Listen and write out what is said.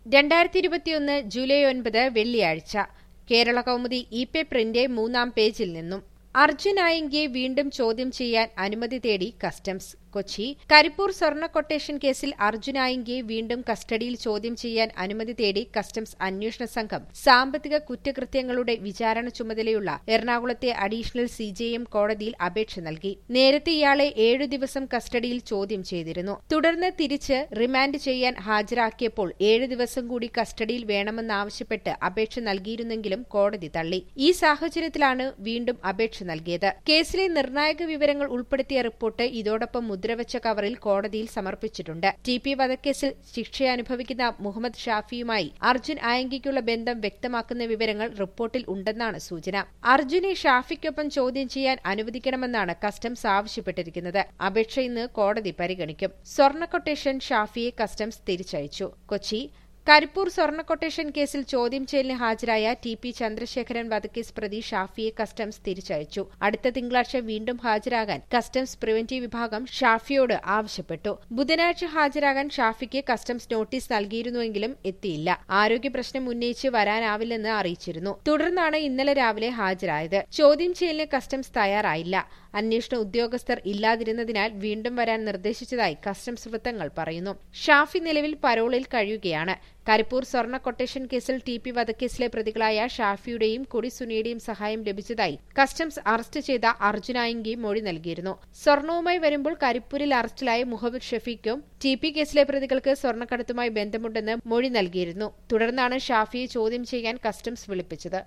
രണ്ടായിരത്തി ഇരുപത്തിയൊന്ന് ജൂലൈ ഒൻപത് വെള്ളിയാഴ്ച കേരള കൗമുദി ഇ പേപ്പറിന്റെ മൂന്നാം പേജിൽ നിന്നും അർജുൻ ആയങ്കിയെ വീണ്ടും ചോദ്യം ചെയ്യാൻ അനുമതി തേടി കസ്റ്റംസ് കൊച്ചി കരിപ്പൂർ സ്വർണ്ണ കൊട്ടേഷൻ കേസിൽ അർജുൻ ആയങ്കിയെ വീണ്ടും കസ്റ്റഡിയിൽ ചോദ്യം ചെയ്യാൻ അനുമതി തേടി കസ്റ്റംസ് അന്വേഷണ സംഘം സാമ്പത്തിക കുറ്റകൃത്യങ്ങളുടെ വിചാരണ ചുമതലയുള്ള എറണാകുളത്തെ അഡീഷണൽ സിജെഎം കോടതിയിൽ അപേക്ഷ നൽകി നേരത്തെ ഇയാളെ ഏഴു ദിവസം കസ്റ്റഡിയിൽ ചോദ്യം ചെയ്തിരുന്നു തുടർന്ന് തിരിച്ച് റിമാൻഡ് ചെയ്യാൻ ഹാജരാക്കിയപ്പോൾ ഏഴു ദിവസം കൂടി കസ്റ്റഡിയിൽ വേണമെന്നാവശ്യപ്പെട്ട് അപേക്ഷ നൽകിയിരുന്നെങ്കിലും കോടതി തള്ളി ഈ സാഹചര്യത്തിലാണ് വീണ്ടും അപേക്ഷ നൽകിയത് കേസിലെ നിർണായക വിവരങ്ങൾ ഉൾപ്പെടുത്തിയ റിപ്പോർട്ട് ഇതോടൊപ്പം മുദ്രവച്ച കവറിൽ കോടതിയിൽ സമർപ്പിച്ചിട്ടുണ്ട് ടി പി വധക്കേസിൽ ശിക്ഷയനുഭവിക്കുന്ന മുഹമ്മദ് ഷാഫിയുമായി അർജുൻ ആയങ്കിക്കുള്ള ബന്ധം വ്യക്തമാക്കുന്ന വിവരങ്ങൾ റിപ്പോർട്ടിൽ ഉണ്ടെന്നാണ് സൂചന അർജുനെ ഷാഫിക്കൊപ്പം ചോദ്യം ചെയ്യാൻ അനുവദിക്കണമെന്നാണ് കസ്റ്റംസ് ആവശ്യപ്പെട്ടിരിക്കുന്നത് അപേക്ഷ ഇന്ന് കോടതി പരിഗണിക്കും സ്വർണ്ണ കൊട്ടേഷൻ ഷാഫിയെ കസ്റ്റംസ് തിരിച്ചയച്ചു കൊച്ചി കരിപ്പൂർ സ്വർണ്ണ കൊട്ടേഷൻ കേസിൽ ചോദ്യം ചെയ്യലിന് ഹാജരായ ടി പി ചന്ദ്രശേഖരൻ വധക്കേസ് പ്രതി ഷാഫിയെ കസ്റ്റംസ് തിരിച്ചയച്ചു അടുത്ത തിങ്കളാഴ്ച വീണ്ടും ഹാജരാകാൻ കസ്റ്റംസ് പ്രിവന്റീവ് വിഭാഗം ഷാഫിയോട് ആവശ്യപ്പെട്ടു ബുധനാഴ്ച ഹാജരാകാൻ ഷാഫിക്ക് കസ്റ്റംസ് നോട്ടീസ് നൽകിയിരുന്നുവെങ്കിലും എത്തിയില്ല ആരോഗ്യ പ്രശ്നം ഉന്നയിച്ച് വരാനാവില്ലെന്ന് അറിയിച്ചിരുന്നു തുടർന്നാണ് ഇന്നലെ രാവിലെ ഹാജരായത് ചോദ്യം ചെയ്യലിന് കസ്റ്റംസ് തയ്യാറായില്ല അന്വേഷണ ഉദ്യോഗസ്ഥർ ഇല്ലാതിരുന്നതിനാൽ വീണ്ടും വരാൻ നിർദ്ദേശിച്ചതായി കസ്റ്റംസ് വൃത്തങ്ങൾ പറയുന്നു ഷാഫി നിലവിൽ പരോളിൽ കഴിയുകയാണ് കരിപ്പൂർ സ്വർണ്ണ കൊട്ടേഷൻ കേസിൽ ടി പി വധക്കേസിലെ പ്രതികളായ ഷാഫിയുടെയും കൊടി സുനിയുടെയും സഹായം ലഭിച്ചതായി കസ്റ്റംസ് അറസ്റ്റ് ചെയ്ത അർജുനായിങ്കി മൊഴി നൽകിയിരുന്നു സ്വർണവുമായി വരുമ്പോൾ കരിപ്പൂരിൽ അറസ്റ്റിലായ മുഹമ്മദ് ഷഫീഖും ടി പി കേസിലെ പ്രതികൾക്ക് സ്വർണ്ണക്കടത്തുമായി ബന്ധമുണ്ടെന്ന് മൊഴി നൽകിയിരുന്നു തുടർന്നാണ് ഷാഫിയെ ചോദ്യം ചെയ്യാൻ കസ്റ്റംസ് വിളിപ്പിച്ചത്